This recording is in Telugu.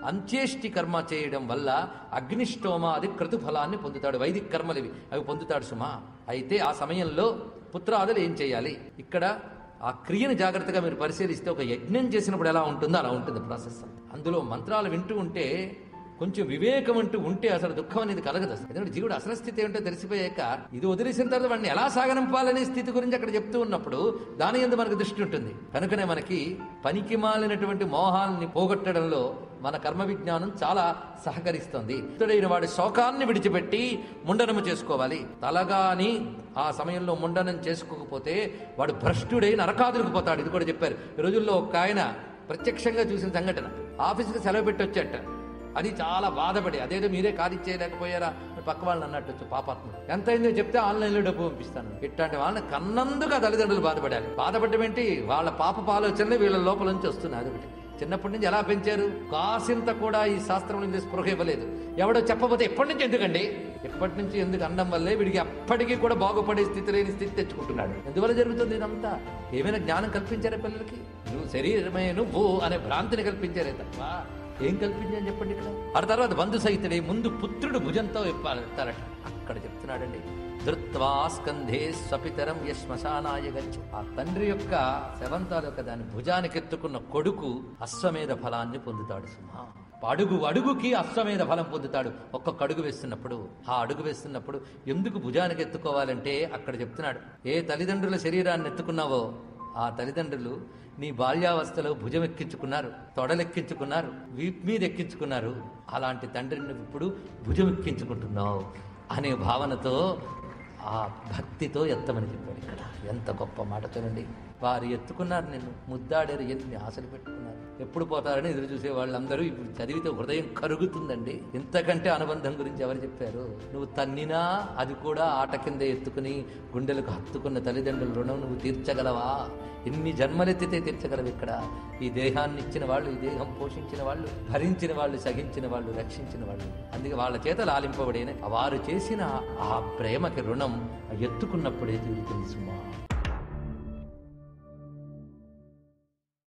అంత్యేష్టి కర్మ చేయడం వల్ల అగ్నిష్టోమ అది క్రతుఫలాన్ని పొందుతాడు వైదిక కర్మలు ఇవి అవి పొందుతాడు సుమా అయితే ఆ సమయంలో పుత్రాదులు ఏం చేయాలి ఇక్కడ ఆ క్రియను జాగ్రత్తగా మీరు పరిశీలిస్తే ఒక యజ్ఞం చేసినప్పుడు ఎలా ఉంటుందో అలా ఉంటుంది ప్రాసెస్ అందులో మంత్రాలు వింటూ ఉంటే కొంచెం వివేకం అంటూ ఉంటే అసలు దుఃఖం అనేది కలగదు అసలు ఎందుకంటే జీవుడు అసలు స్థితి ఏంటో తెలిసిపోయాక ఇది వదిలేసిన తర్వాత వాడిని ఎలా సాగనంపాలనే స్థితి గురించి అక్కడ చెప్తూ ఉన్నప్పుడు దాని ఎందు మనకు దృష్టి ఉంటుంది కనుకనే మనకి పనికి మాలినటువంటి మోహాల్ని పోగొట్టడంలో మన కర్మ విజ్ఞానం చాలా సహకరిస్తుంది ఇతడైన వాడి శోకాన్ని విడిచిపెట్టి ముండనము చేసుకోవాలి తలగాని ఆ సమయంలో ముండనం చేసుకోకపోతే వాడు భ్రష్టుడై నరకాదులకు పోతాడు ఇది కూడా చెప్పారు ఈ రోజుల్లో ఒక ఆయన ప్రత్యక్షంగా చూసిన సంఘటన ఆఫీస్కి సెలవు పెట్టి వచ్చేట అది చాలా బాధపడి అదేదో మీరే కాదిచ్చేయలేకపోయారా అని పక్క వాళ్ళని అన్నట్టు పాపాత్మ ఎంత అయిందో చెప్తే ఆన్లైన్లో డబ్బు పంపిస్తాను ఇట్లాంటి వాళ్ళని కన్నందుకు ఆ తల్లిదండ్రులు బాధపడాలి బాధపడడం ఏంటి వాళ్ళ పాప ఆలోచనలు వీళ్ళ లోపల నుంచి వస్తున్నాయి అదొకటి చిన్నప్పటి నుంచి ఎలా పెంచారు కాసింత కూడా ఈ శాస్త్రం నుంచి స్పృహ ఇవ్వలేదు ఎవడో చెప్పబోతే ఎప్పటి నుంచి ఎందుకండి ఎప్పటి నుంచి ఎందుకు అనడం వల్లే వీడికి అప్పటికీ కూడా బాగుపడే స్థితి లేని స్థితి తెచ్చుకుంటున్నాడు ఎందువల్ల జరుగుతుంది ఇదంతా ఏమైనా జ్ఞానం కల్పించారా పిల్లలకి నువ్వు శరీరమే నువ్వు అనే భ్రాంతిని కల్పించారే తప్ప ఏం కల్పించని చెప్పండి ఇక్కడ ఆ తర్వాత బంధు సహితుడే ముందు పుత్రుడు భుజంతో ఎత్తారట అక్కడ చెప్తున్నాడండి ధృత్వా స్కంధే స్వపితరం యశ్మశానాయ గచ్చు ఆ తండ్రి యొక్క శవంతాల యొక్క దాని భుజానికి ఎత్తుకున్న కొడుకు అశ్వమేధ ఫలాన్ని పొందుతాడు సింహ అడుగు అడుగుకి అశ్వమేధ ఫలం పొందుతాడు ఒక్కొక్క అడుగు వేస్తున్నప్పుడు ఆ అడుగు వేస్తున్నప్పుడు ఎందుకు భుజానికి ఎత్తుకోవాలంటే అక్కడ చెప్తున్నాడు ఏ తల్లిదండ్రుల శరీరాన్ని ఎత్తుకున్నావో ఆ తల్లిదండ్రులు నీ బాల్యావస్థలో భుజం ఎక్కించుకున్నారు తొడలెక్కించుకున్నారు వీప్ మీద ఎక్కించుకున్నారు అలాంటి తండ్రిని ఇప్పుడు భుజం ఎక్కించుకుంటున్నావు అనే భావనతో ఆ భక్తితో ఎత్తమని చెప్పాడు ఇక్కడ ఎంత గొప్ప మాట చూడండి వారు ఎత్తుకున్నారు నిన్ను ముద్దాడారు ఎన్ని ఆశలు పెట్టుకున్నారు ఎప్పుడు పోతారని ఎదురు చూసే వాళ్ళందరూ ఇప్పుడు చదివితే హృదయం కరుగుతుందండి ఇంతకంటే అనుబంధం గురించి ఎవరు చెప్పారు నువ్వు తన్నినా అది కూడా ఆట కింద ఎత్తుకుని గుండెలకు హత్తుకున్న తల్లిదండ్రుల రుణం నువ్వు తీర్చగలవా ఎన్ని జన్మలెత్తితే తీర్చగలవు ఇక్కడ ఈ దేహాన్ని ఇచ్చిన వాళ్ళు ఈ దేహం పోషించిన వాళ్ళు భరించిన వాళ్ళు సహించిన వాళ్ళు రక్షించిన వాళ్ళు అందుకే వాళ్ళ చేత లాలింపబడిన వారు చేసిన ఆ ప్రేమకి రుణం ఎత్తుకున్నప్పుడే తీరుతుంది సుమా